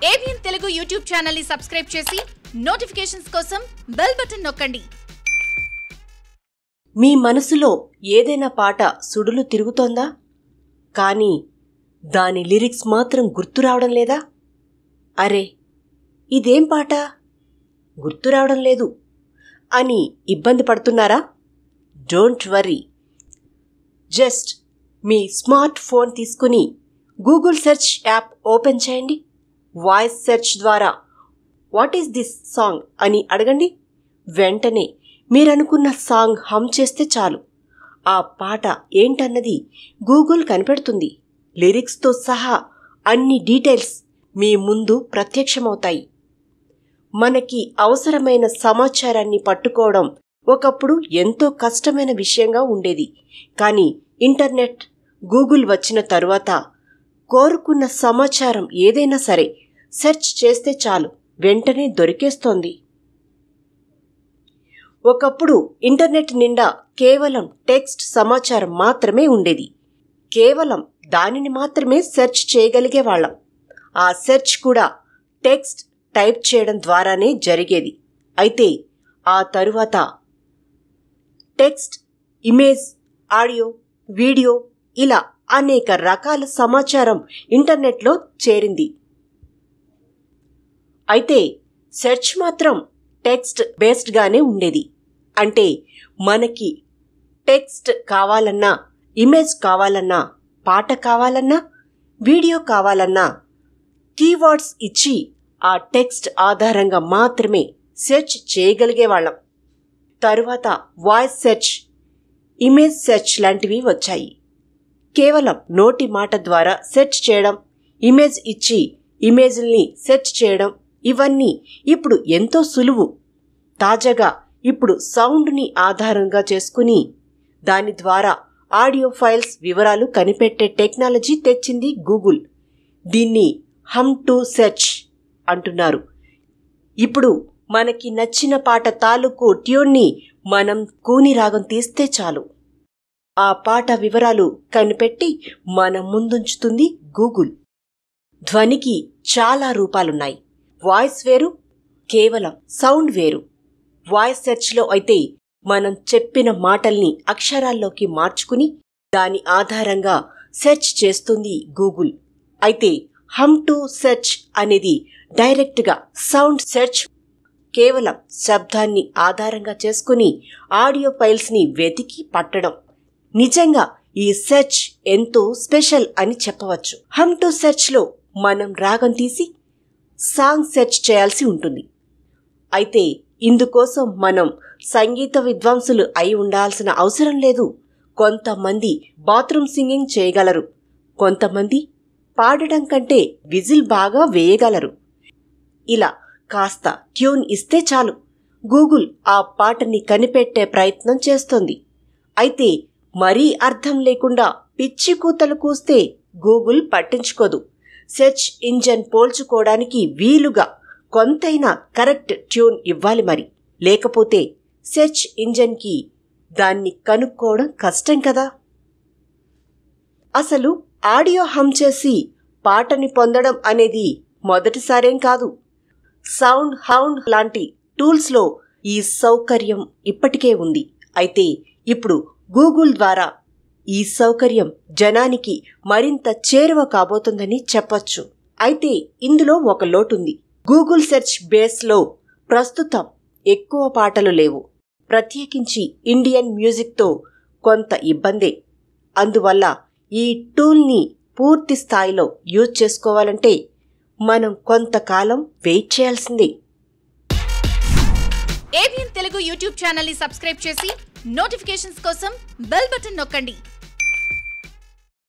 ABN Telugu YouTube channel ని subscribe చేసి notifications కోసం బెల్ బటన్ నొక్కండి మీ మనసులో ఏదైనా పాట సుడులు తిరుగుతోందా కానీ దాని లిరిక్స్ మాత్రం గుర్తు రావడం లేదా అరే ఇదేం పాట గుర్తు రావడం లేదు అని ఇబ్బంది పడుతున్నారా డోంట్ వరీ జస్ట్ మీ స్మార్ట్ ఫోన్ తీసుకుని గూగుల్ సెర్చ్ యాప్ ఓపెన్ చేయండి వాయిస్ సెర్చ్ ద్వారా వాట్ ఈస్ దిస్ సాంగ్ అని అడగండి వెంటనే మీరనుకున్న సాంగ్ హమ్ చేస్తే చాలు ఆ పాట ఏంటన్నది గూగుల్ కనిపెడుతుంది లిరిక్స్తో సహా అన్ని డీటెయిల్స్ మీ ముందు ప్రత్యక్షమవుతాయి మనకి అవసరమైన సమాచారాన్ని పట్టుకోవడం ఒకప్పుడు ఎంతో కష్టమైన విషయంగా ఉండేది కానీ ఇంటర్నెట్ గూగుల్ వచ్చిన తరువాత కోరుకున్న సమాచారం ఏదైనా సరే సెర్చ్ చేస్తే చాలు వెంటనే దొరికేస్తోంది ఒకప్పుడు ఇంటర్నెట్ నిండా కేవలం టెక్స్ట్ సమాచారం మాత్రమే ఉండేది కేవలం దానిని మాత్రమే సెర్చ్ చేయగలిగే వాళ్ళం ఆ సెర్చ్ కూడా టెక్స్ట్ టైప్ చేయడం ద్వారానే జరిగేది అయితే ఆ తరువాత టెక్స్ట్ ఇమేజ్ ఆడియో వీడియో ఇలా అనేక రకాల సమాచారం ఇంటర్నెట్లో చేరింది అయితే సెర్చ్ మాత్రం టెక్స్ట్ బేస్డ్గానే ఉండేది అంటే మనకి టెక్స్ట్ కావాలన్నా ఇమేజ్ కావాలన్నా పాట కావాలన్నా వీడియో కావాలన్నా కీవర్డ్స్ ఇచ్చి ఆ టెక్స్ట్ ఆధారంగా మాత్రమే సెర్చ్ చేయగలిగే వాళ్ళం తరువాత వాయిస్ సెర్చ్ ఇమేజ్ సెర్చ్ లాంటివి వచ్చాయి కేవలం నోటి మాట ద్వారా సెర్చ్ చేయడం ఇమేజ్ ఇచ్చి ఇమేజ్ల్ని సెర్చ్ చేయడం ఇవన్నీ ఇప్పుడు ఎంతో సులువు తాజాగా ఇప్పుడు సౌండ్ని ఆధారంగా చేసుకుని దాని ద్వారా ఆడియో ఫైల్స్ వివరాలు కనిపెట్టే టెక్నాలజీ తెచ్చింది గూగుల్ దీన్ని హమ్ టు సెర్చ్ అంటున్నారు ఇప్పుడు మనకి నచ్చిన పాట తాలూకు ట్యూన్ని మనం కూని రాగం తీస్తే చాలు ఆ పాట వివరాలు కనిపెట్టి మన ముందుంచుతుంది గూగుల్ ధ్వనికి చాలా రూపాలున్నాయి వాయిస్ వేరు కేవలం సౌండ్ వేరు వాయిస్ సెర్చ్లో అయితే మనం చెప్పిన మాటల్ని అక్షరాల్లోకి మార్చుకుని దాని ఆధారంగా సెర్చ్ చేస్తుంది గూగుల్ అయితే హమ్ టు సెర్చ్ అనేది డైరెక్ట్గా సౌండ్ సెర్చ్ కేవలం శబ్దాన్ని ఆధారంగా చేసుకుని ఆడియో ఫైల్స్ని వెతికి పట్టడం నిజంగా ఈ సెర్చ్ ఎంతో స్పెషల్ అని చెప్పవచ్చు హమ్ టు సెర్చ్లో మనం రాగం తీసి సాంగ్ సెర్చ్ చేయాల్సి ఉంటుంది అయితే ఇందుకోసం మనం సంగీత విద్వాంసులు అయి ఉండాల్సిన అవసరం లేదు కొంతమంది బాత్రూమ్ సింగింగ్ చేయగలరు కొంతమంది పాడడం కంటే విజిల్ బాగా వేయగలరు ఇలా కాస్త ట్యూన్ ఇస్తే చాలు గూగుల్ ఆ పాటని కనిపెట్టే ప్రయత్నం చేస్తోంది అయితే మరీ అర్థం లేకుండా పిచ్చి కూతలు కూస్తే గూగుల్ పట్టించుకోదు సెర్చ్ ఇంజన్ పోల్చుకోవడానికి వీలుగా కొంతైనా కరెక్ట్ ట్యూన్ ఇవ్వాలి మరి లేకపోతే సెర్చ్ ఇంజన్కి దాన్ని కనుక్కోవడం కష్టం కదా అసలు ఆడియో హమ్ చేసి పాటని పొందడం అనేది మొదటిసారేం కాదు సౌండ్ హౌండ్ లాంటి టూల్స్లో ఈ సౌకర్యం ఇప్పటికే ఉంది అయితే ఇప్పుడు గూగుల్ ద్వారా ఈ సౌకర్యం జనానికి మరింత చేరువ కాబోతుందని చెప్పొచ్చు అయితే ఇందులో ఒక లోటుంది గూగుల్ సెర్చ్ బేస్లో ప్రస్తుతం ఎక్కువ పాటలు లేవు ప్రత్యేకించి ఇండియన్ మ్యూజిక్తో కొంత ఇబ్బందే అందువల్ల ఈ టూల్ని పూర్తి స్థాయిలో యూజ్ చేసుకోవాలంటే మనం కొంతకాలం వెయిట్ చేయాల్సిందే ఏబిఎన్ తెలుగు యూట్యూబ్ ఛానల్ ని సబ్స్క్రైబ్ చేసి నోటిఫికేషన్స్ కోసం బెల్ బటన్ నొక్కండి